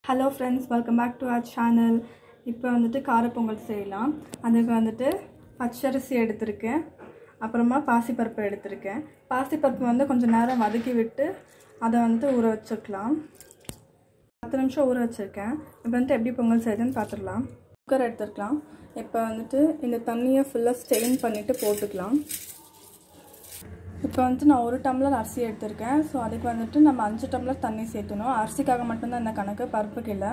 hello friends welcome back to our channel இப்போ வந்துட்டு காரப்பொங்கல் செய்யலாம் அதுக்கு வந்துட்டு பச்சரிசி எடுத்திருக்கேன் அப்புறமா பாசிப்பருப்பு எடுத்திருக்கேன் பாசிப்பருப்பு வந்து கொஞ்சம் நேரம் வதக்கி விட்டு அதை வந்துட்டு ஊற வச்சுக்கலாம் பத்து நிமிஷம் ஊற வச்சுருக்கேன் இப்போ வந்துட்டு எப்படி பொங்கல் செய்யுதுன்னு பார்த்துடலாம் குக்கர் எடுத்துக்கலாம் இப்போ வந்துட்டு இந்த தண்ணியை ஃபுல்லாக ஸ்டெயின் பண்ணிவிட்டு போட்டுக்கலாம் இப்போ வந்துட்டு நான் ஒரு டம்ளர் அரிசி எடுத்திருக்கேன் ஸோ அதுக்கு வந்துட்டு நம்ம அஞ்சு டம்ளர் தண்ணி சேர்த்தணும் அரிசிக்காக மட்டும்தான் இந்த கணக்கு பருப்புக்கு இல்லை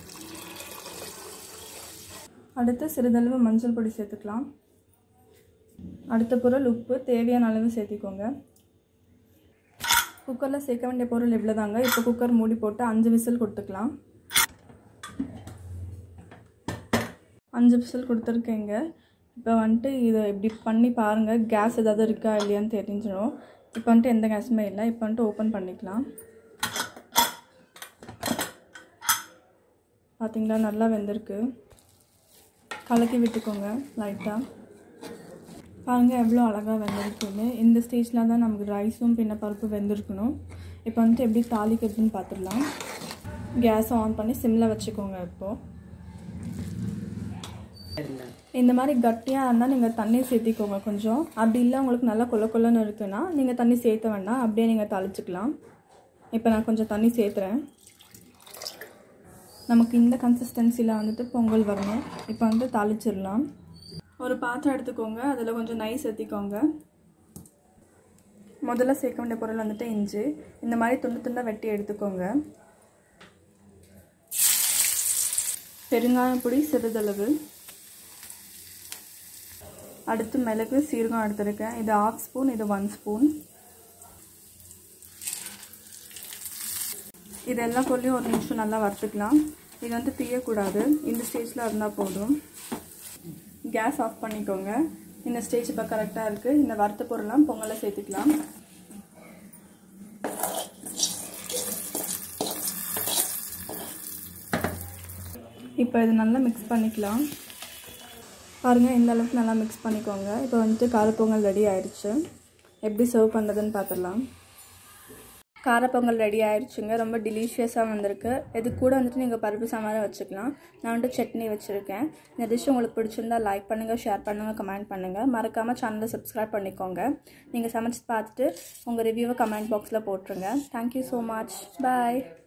அடுத்து சிறிதளவு மஞ்சள் பொடி சேர்த்துக்கலாம் அடுத்த பொருள் உப்பு தேவையான அளவு சேர்த்திக்கோங்க குக்கரில் சேர்க்க வேண்டிய பொருள் இவ்வளோதாங்க இப்போ குக்கர் மூடி போட்டு அஞ்சு விசில் கொடுத்துக்கலாம் அஞ்சு விசில் கொடுத்துருக்கேங்க இப்போ வந்துட்டு இதை இப்படி பண்ணி பாருங்கள் கேஸ் ஏதாவது இருக்கா இல்லையான்னு தெரிஞ்சிடும் இப்போ வந்துட்டு எந்த கேஸுமே இல்லை இப்போ வந்துட்டு ஓப்பன் பண்ணிக்கலாம் பார்த்தீங்களா நல்லா வெந்திருக்கு கலக்கி விட்டுக்கோங்க லைட்டாக பாருங்கள் எவ்வளோ அழகாக வெந்திருக்குன்னு இந்த ஸ்டேஜில் தான் நமக்கு ரைஸும் பின்ன பருப்பு வெந்திருக்கணும் இப்போ வந்துட்டு எப்படி தாளிக்கிறதுன்னு பார்த்துடலாம் கேஸை ஆன் பண்ணி சிம்மில் வச்சுக்கோங்க இப்போது இந்த மாதிரி கட்டியாக இருந்தால் நீங்கள் தண்ணி சேர்த்திக்கோங்க கொஞ்சம் அப்படி இல்லை உங்களுக்கு நல்லா கொல கொலன்னு இருக்குன்னா நீங்கள் தண்ணி சேர்த்த வேண்டாம் அப்படியே நீங்கள் தாளிச்சிக்கலாம் இப்போ நான் கொஞ்சம் தண்ணி சேர்த்துறேன் நமக்கு இந்த கன்சிஸ்டன்சியில் வந்துட்டு பொங்கல் வரணும் இப்போ வந்து தாளிச்சிடலாம் ஒரு பாத்திரம் எடுத்துக்கோங்க அதில் கொஞ்சம் நெய் சேர்த்திக்கோங்க முதல்ல சேர்க்க வேண்டிய பொருள் வந்துட்டு இஞ்சி இந்த மாதிரி துண்டு துண்டாக வெட்டி எடுத்துக்கோங்க பெருங்காயம் பொடி சிறிதளவு அடுத்து மிளகு சீரகம் எடுத்துருக்கேன் இது ஆஃப் ஸ்பூன் இது ஒன் ஸ்பூன் இது எல்லா பொருளையும் ஒரு நிமிஷம் நல்லா வறுத்துக்கலாம் இது வந்து தீயக்கூடாது இந்த ஸ்டேஜில் இருந்தால் போதும் கேஸ் ஆஃப் பண்ணிக்கோங்க இந்த ஸ்டேஜ் இப்போ கரெக்டாக இருக்குது இந்த வறுத்த பொருள்லாம் பொங்கலை சேர்த்துக்கலாம் இப்போ இது நல்லா மிக்ஸ் பண்ணிக்கலாம் பாருங்கள் இந்த அளவுக்கு நல்லா மிக்ஸ் பண்ணிக்கோங்க இப்போ வந்துட்டு காரப்பொங்கல் ரெடி ஆயிடுச்சு எப்படி சர்வ் பண்ணுறதுன்னு பார்த்துடலாம் காரப்பொங்கல் ரெடி ஆயிடுச்சுங்க ரொம்ப டெலிஷியஸாக வந்திருக்கு இது கூட வந்துட்டு நீங்கள் பருப்பு சாம்பாரை வச்சுக்கலாம் நான் வந்துட்டு சட்னி வச்சுருக்கேன் இந்த டிஷ் உங்களுக்கு பிடிச்சிருந்தா லைக் பண்ணுங்கள் ஷேர் பண்ணுங்கள் கமெண்ட் பண்ணுங்கள் மறக்காமல் சேனலை சப்ஸ்கிரைப் பண்ணிக்கோங்க நீங்கள் சமைச்சு பார்த்துட்டு உங்கள் ரிவ்யூவை கமெண்ட் பாக்ஸில் போட்டுருங்க தேங்க்யூ ஸோ மச் பாய்